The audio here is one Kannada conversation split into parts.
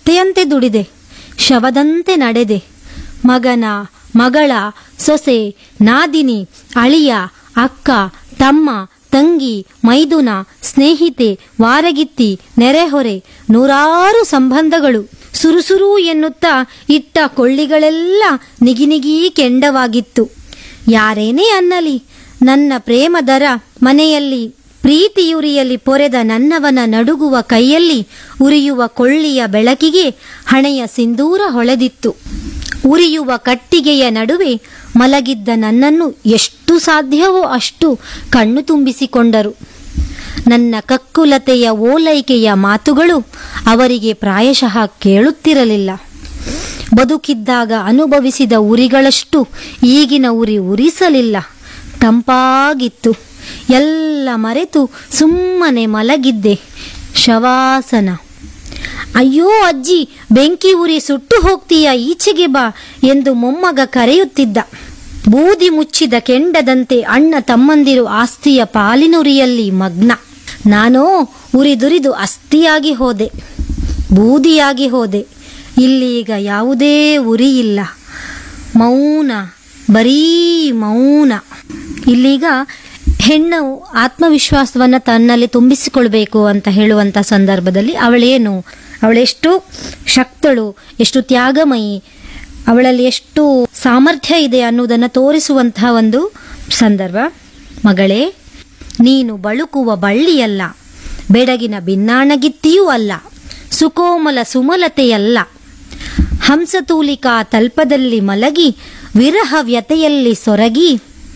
ಕತ್ತೆಯಂತೆ ದುಡಿದೆ ಶವದಂತೆ ನಡೆದೆ ಮಗನ ಮಗಳ ಸೊಸೆ ನಾದಿನಿ ಅಳಿಯ ಅಕ್ಕ ತಮ್ಮ ತಂಗಿ ಮೈದುನ ಸ್ನೇಹಿತೆ ವಾರಗಿತ್ತಿ ನೆರೆಹೊರೆ ನೂರಾರು ಸಂಬಂಧಗಳು ಸುರುಸುರು ಎನ್ನುತ್ತಾ ಇಟ್ಟ ಕೊಳ್ಳಿಗಳೆಲ್ಲ ನಿಗಿನಿಗಿ ಕೆಂಡವಾಗಿತ್ತು ಯಾರೇನೇ ಅನ್ನಲಿ ನನ್ನ ಪ್ರೇಮದರ ಮನೆಯಲ್ಲಿ ಪ್ರೀತಿಯುರಿಯಲಿ ಪೊರೆದ ನನ್ನವನ ನಡುಗುವ ಕೈಯಲ್ಲಿ ಉರಿಯುವ ಕೊಳ್ಳಿಯ ಬೆಳಕಿಗೆ ಹಣೆಯ ಸಿಂಧೂರ ಹೊಳೆದಿತ್ತು ಉರಿಯುವ ಕಟ್ಟಿಗೆಯ ನಡುವೆ ಮಲಗಿದ್ದ ನನ್ನನ್ನು ಎಷ್ಟು ಸಾಧ್ಯವೋ ಅಷ್ಟು ಕಣ್ಣು ತುಂಬಿಸಿಕೊಂಡರು ನನ್ನ ಕಕ್ಕುಲತೆಯ ಓಲೈಕೆಯ ಮಾತುಗಳು ಅವರಿಗೆ ಪ್ರಾಯಶಃ ಕೇಳುತ್ತಿರಲಿಲ್ಲ ಬದುಕಿದ್ದಾಗ ಅನುಭವಿಸಿದ ಉರಿಗಳಷ್ಟು ಈಗಿನ ಉರಿ ಉರಿಸಲಿಲ್ಲ ತಂಪಾಗಿತ್ತು ಎಲ್ಲ ಮರೆತು ಸುಮ್ಮನೆ ಮಲಗಿದ್ದೆ ಶವಾಸನ ಅಯ್ಯೋ ಅಜ್ಜಿ ಬೆಂಕಿ ಉರಿ ಸುಟ್ಟು ಹೋಗ್ತೀಯ ಈಚೆಗೆ ಬಾ ಎಂದು ಮೊಮ್ಮಗ ಕರೆಯುತ್ತಿದ್ದ ಬೂದಿ ಮುಚ್ಚಿದ ಕೆಂಡದಂತೆ ಅಣ್ಣ ತಮ್ಮಂದಿರು ಆಸ್ತಿಯ ಪಾಲಿನುರಿಯಲ್ಲಿ ಮಗ್ನ ನಾನೋ ಉರಿದುರಿದು ಅಸ್ಥಿಯಾಗಿ ಹೋದೆ ಬೂದಿಯಾಗಿ ಹೋದೆ ಇಲ್ಲೀಗ ಯಾವುದೇ ಉರಿ ಇಲ್ಲ ಮೌನ ಬರೀ ಮೌನ ಇಲ್ಲೀಗ ಹೆಣ್ಣು ಆತ್ಮವಿಶ್ವಾಸವನ್ನ ತನ್ನಲ್ಲಿ ತುಂಬಿಸಿಕೊಳ್ಬೇಕು ಅಂತ ಹೇಳುವಂತ ಸಂದರ್ಭದಲ್ಲಿ ಅವಳೇನು ಅವಳೆಷ್ಟು ಶಕ್ತಳು ಎಷ್ಟು ತ್ಯಾಗಮಯಿ ಅವಳಲ್ಲಿ ಎಷ್ಟು ಸಾಮರ್ಥ್ಯ ಇದೆ ಅನ್ನುವುದನ್ನು ತೋರಿಸುವಂತಹ ಒಂದು ಸಂದರ್ಭ ಮಗಳೇ ನೀನು ಬಳುಕುವ ಬಳ್ಳಿಯಲ್ಲ ಬೆಡಗಿನ ಭಿನ್ನಾಣಗಿತ್ತಿಯೂ ಅಲ್ಲ ಸುಕೋಮಲ ಸುಮಲತೆಯಲ್ಲ ಹಂಸತೂಲಿಕಾ ತಲ್ಪದಲ್ಲಿ ಮಲಗಿ ವಿರಹ ವ್ಯತೆಯಲ್ಲಿ ಸೊರಗಿ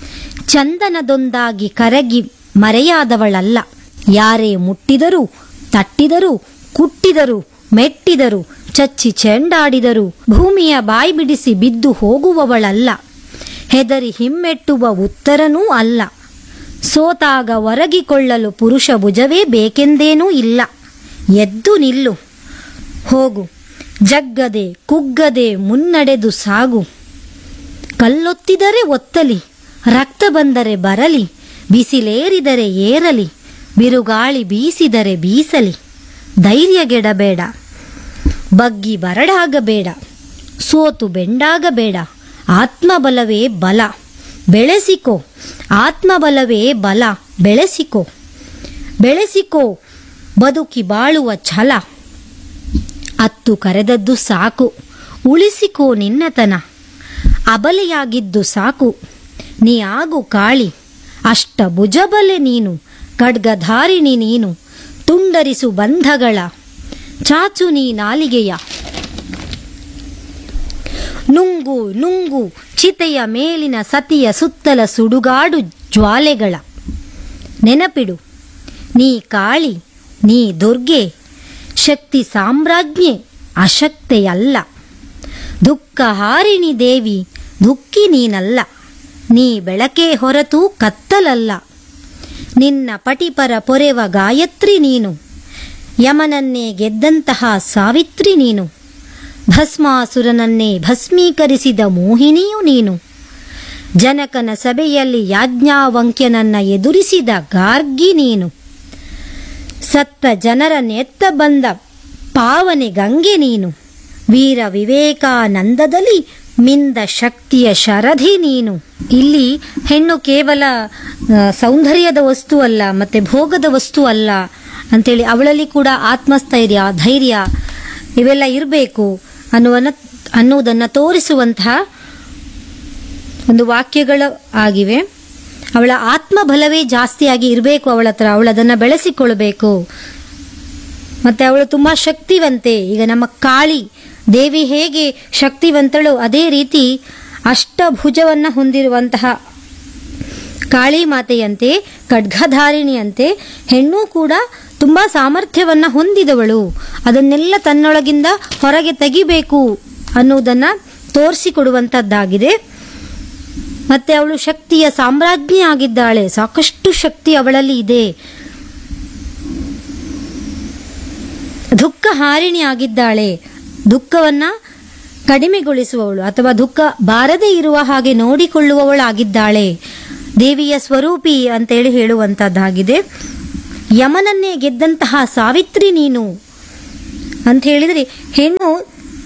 ಚಂದನದೊಂದಾಗಿ ಕರಗಿ ಮರೆಯಾದವಳಲ್ಲ ಯಾರೇ ಮುಟ್ಟಿದರೂ ತಟ್ಟಿದರೂ ಕುಟ್ಟಿದರು ಮೆಟ್ಟಿದರು ಚಚ್ಚಿ ಚೆಂಡಾಡಿದರು ಭೂಮಿಯ ಬಾಯಿ ಬಿಡಿಸಿ ಬಿದ್ದು ಹೋಗುವವಳಲ್ಲ ಹೆದರಿ ಹಿಮ್ಮೆಟ್ಟುವ ಉತ್ತರನೂ ಅಲ್ಲ ಸೋತಾಗ ಒರಗಿಕೊಳ್ಳಲು ಪುರುಷ ಭುಜವೇ ಬೇಕೆಂದೇನೂ ಇಲ್ಲ ಎದ್ದು ನಿಲ್ಲು ಹೋಗು ಜಗ್ಗದೆ ಕುಗ್ಗದೆ ಮುನ್ನಡೆದು ಸಾಗು ಕಲ್ಲೊತ್ತಿದರೆ ಒತ್ತಲಿ ರಕ್ತ ಬಂದರೆ ಬರಲಿ ಬಿಸಿಲೇರಿದರೆ ಏರಲಿ ಬಿರುಗಾಳಿ ಬೀಸಿದರೆ ಬೀಸಲಿ ಧೈರ್ಯಗೆಡಬೇಡ ಬಗ್ಗಿ ಬರಡಾಗಬೇಡ ಸೋತು ಬೆಂಡಾಗಬೇಡ ಆತ್ಮಬಲವೇ ಬಲ ಬೆಳೆಸಿಕೋ ಆತ್ಮಬಲವೇ ಬಲ ಬೆಳೆಸಿಕೋ ಬೆಳೆಸಿಕೋ ಬದುಕಿ ಬಾಳುವ ಛಲ ಅತ್ತು ಕರೆದದ್ದು ಸಾಕು ಉಳಿಸಿಕೋ ನಿನ್ನತನ ಅಬಲೆಯಾಗಿದ್ದು ಸಾಕು ನೀ ಆಗು ಕಾಳಿ ಅಷ್ಟ ಭುಜಬಲೆ ನೀನು ಖಡ್ಗಧಾರಿಣಿ ನೀನು ತುಂಡರಿಸು ಬಂಧಗಳ ಚಾಚು ನೀ ನಾಲಿಗೆಯ ನುಂಗು ನುಂಗು ಚಿತೆಯ ಮೇಲಿನ ಸತಿಯ ಸುತ್ತಲ ಸುಡುಗಾಡು ಜ್ವಾಲೆಗಳ ನೆನಪಿಡು ನೀ ಕಾಳಿ ನೀ ದುರ್ಗೆ ಶಕ್ತಿ ಸಾಮ್ರಾಜ್ಞೆ ಅಶಕ್ತೆಯಲ್ಲ ದುಃಖ ಹಾರಿಣಿ ದೇವಿ ದುಃಖಿ ನೀನಲ್ಲ ನೀ ಬೆಳಕೇ ಹೊರತು ಕತ್ತಲಲ್ಲ ನಿನ್ನ ಪಟಿಪರ ಪೊರೆವ ಗಾಯತ್ರಿ ನೀನು ಯಮನನ್ನೇ ಗೆದ್ದಂತಹ ಸಾವಿತ್ರಿ ನೀನು ಭಸ್ಮಾಸುರನನ್ನೇ ಭಸ್ಮೀಕರಿಸಿದ ಮೋಹಿನಿಯು ನೀನು ಜನಕನ ಸಭೆಯಲ್ಲಿ ಯಾಜ್ಞಾವಂಕ್ಯನನ್ನ ಎದುರಿಸಿದ ಗಾರ್ಗಿ ನೀನು ಸತ್ತ ಜನರ ನೆತ್ತ ಬಂದ ಪಾವನೆ ಗಂಗೆ ನೀನು ವೀರ ವಿವೇಕಾನಂದದಲ್ಲಿ ಮಿಂದ ಶಕ್ತಿಯ ಶರಧಿ ನೀನು ಇಲ್ಲಿ ಹೆಣ್ಣು ಕೇವಲ ಆ, ಸೌಂದರ್ಯದ ವಸ್ತು ಅಲ್ಲ ಮತ್ತೆ ಭೋಗದ ವಸ್ತು ಅಲ್ಲ ಅಂತೇಳಿ ಅವಳಲ್ಲಿ ಕೂಡ ಆತ್ಮಸ್ಥೈರ್ಯ ಧೈರ್ಯ ಇವೆಲ್ಲ ಇರಬೇಕು ಅನ್ನುವನ್ನ ಅನ್ನುವುದನ್ನು ತೋರಿಸುವಂತಹ ಒಂದು ವಾಕ್ಯಗಳು ಆಗಿವೆ ಅವಳ ಆತ್ಮಬಲವೇ ಜಾಸ್ತಿಯಾಗಿ ಇರಬೇಕು ಅವಳ ಹತ್ರ ಅವಳು ಅದನ್ನು ಬೆಳೆಸಿಕೊಳ್ಬೇಕು ಮತ್ತೆ ಅವಳು ತುಂಬಾ ಶಕ್ತಿವಂತೆ ಈಗ ನಮ್ಮ ಕಾಳಿ ದೇವಿ ಹೇಗೆ ಶಕ್ತಿವಂತಳು ಅದೇ ರೀತಿ ಅಷ್ಟಭುಜವನ್ನ ಹೊಂದಿರುವಂತಹ ಕಾಳಿ ಮಾತೆಯಂತೆ ಖಡ್ಗಧಾರಿಣಿಯಂತೆ ಹೆಣ್ಣು ಕೂಡ ತುಂಬಾ ಸಾಮರ್ಥ್ಯವನ್ನ ಹೊಂದಿದವಳು ಅದನ್ನೆಲ್ಲ ತನ್ನೊಳಗಿಂದ ಹೊರಗೆ ತೆಗಿಬೇಕು ಅನ್ನುವುದನ್ನ ತೋರಿಸಿಕೊಡುವಂತದ್ದಾಗಿದೆ ಮತ್ತೆ ಅವಳು ಶಕ್ತಿಯ ಸಾಮ್ರಾಜ್ಞಿ ಆಗಿದ್ದಾಳೆ ಸಾಕಷ್ಟು ಶಕ್ತಿ ಅವಳಲ್ಲಿ ಇದೆ ದುಃಖ ಹಾರಿಣಿ ಆಗಿದ್ದಾಳೆ ದುಃಖವನ್ನ ಕಡಿಮೆಗೊಳಿಸುವವಳು ಅಥವಾ ದುಃಖ ಬಾರದೇ ಇರುವ ಹಾಗೆ ನೋಡಿಕೊಳ್ಳುವವಳಾಗಿದ್ದಾಳೆ ದೇವಿಯ ಸ್ವರೂಪಿ ಅಂತೇಳಿ ಹೇಳುವಂತದ್ದಾಗಿದೆ ಯಮನನ್ನೇ ಗೆದ್ದಂತಹ ಸಾವಿತ್ರಿ ನೀನು ಅಂತ ಹೇಳಿದ್ರೆ ಹೆಣ್ಣು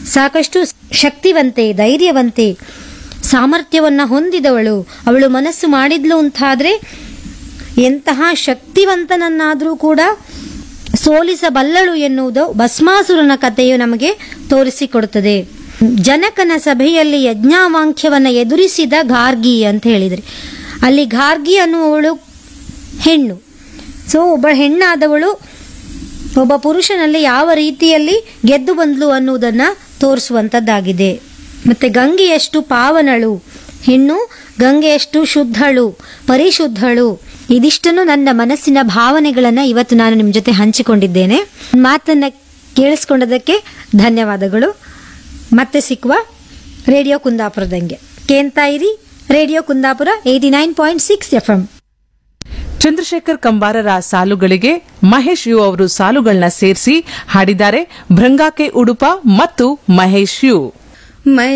ಸಾಕಷ್ಟು ಶಕ್ತಿವಂತೆ ಧೈರ್ಯವಂತೆ ಸಾಮರ್ಥ್ಯವನ್ನ ಹೊಂದಿದವಳು ಅವಳು ಮನಸ್ಸು ಮಾಡಿದ್ಲು ಅಂತಾದ್ರೆ ಎಂತಹ ಶಕ್ತಿವಂತನನ್ನಾದರೂ ಕೂಡ ಸೋಲಿಸಬಲ್ಲಳು ಎನ್ನುವುದು ಭಸ್ಮಾಸುರನ ಕಥೆಯು ನಮಗೆ ತೋರಿಸಿಕೊಡುತ್ತದೆ ಜನಕನ ಸಭೆಯಲ್ಲಿ ಯಜ್ಞಾವಾಂಕ್ಯವನ್ನ ಎದುರಿಸಿದ ಗಾರ್ಗಿ ಅಂತ ಹೇಳಿದ್ರಿ ಅಲ್ಲಿ ಗಾರ್ಗಿ ಅನ್ನುವವಳು ಹೆಣ್ಣು ಸೊ ಒಬ್ಬ ಹೆಣ್ಣಾದವಳು ಒಬ್ಬ ಪುರುಷನಲ್ಲಿ ಯಾವ ರೀತಿಯಲ್ಲಿ ಗೆದ್ದು ಬಂದ್ಲು ಅನ್ನುವುದನ್ನ ತೋರಿಸುವಂತದ್ದಾಗಿದೆ ಮತ್ತೆ ಗಂಗೆಯಷ್ಟು ಪಾವನಳು ಹೆಣ್ಣು ಗಂಗೆಯಷ್ಟು ಶುದ್ಧಳು ಪರಿಶುದ್ಧಳು ಇದಿಷ್ಟನ್ನು ನನ್ನ ಮನಸ್ಸಿನ ಭಾವನೆಗಳನ್ನ ಇವತ್ತು ನಾನು ನಿಮ್ಮ ಜೊತೆ ಹಂಚಿಕೊಂಡಿದ್ದೇನೆ ಮಾತನ್ನ ಕೇಳಿಸ್ಕೊಂಡದಕ್ಕೆ ಧನ್ಯವಾದಗಳು ಮತ್ತೆ ಸಿಕ್ಕುವ ರೇಡಿಯೋ ಕುಂದಾಪುರದಂಗೆ ಕೇಳ್ತಾ ಇರಿ radio Kundapura eighty nine point six F M Chandrashekhar ಕಂಬಾರರ ಸಾಲುಗಳಿಗೆ ಮಹೇಶ್ ಯು ಅವರು ಸಾಲುಗಳನ್ನ ಸೇರಿಸಿ ಹಾಡಿದ್ದಾರೆ ಭೃಂಗಾಕೆ ಉಡುಪ ಮತ್ತು ಮಹೇಶ್ ಯು मैं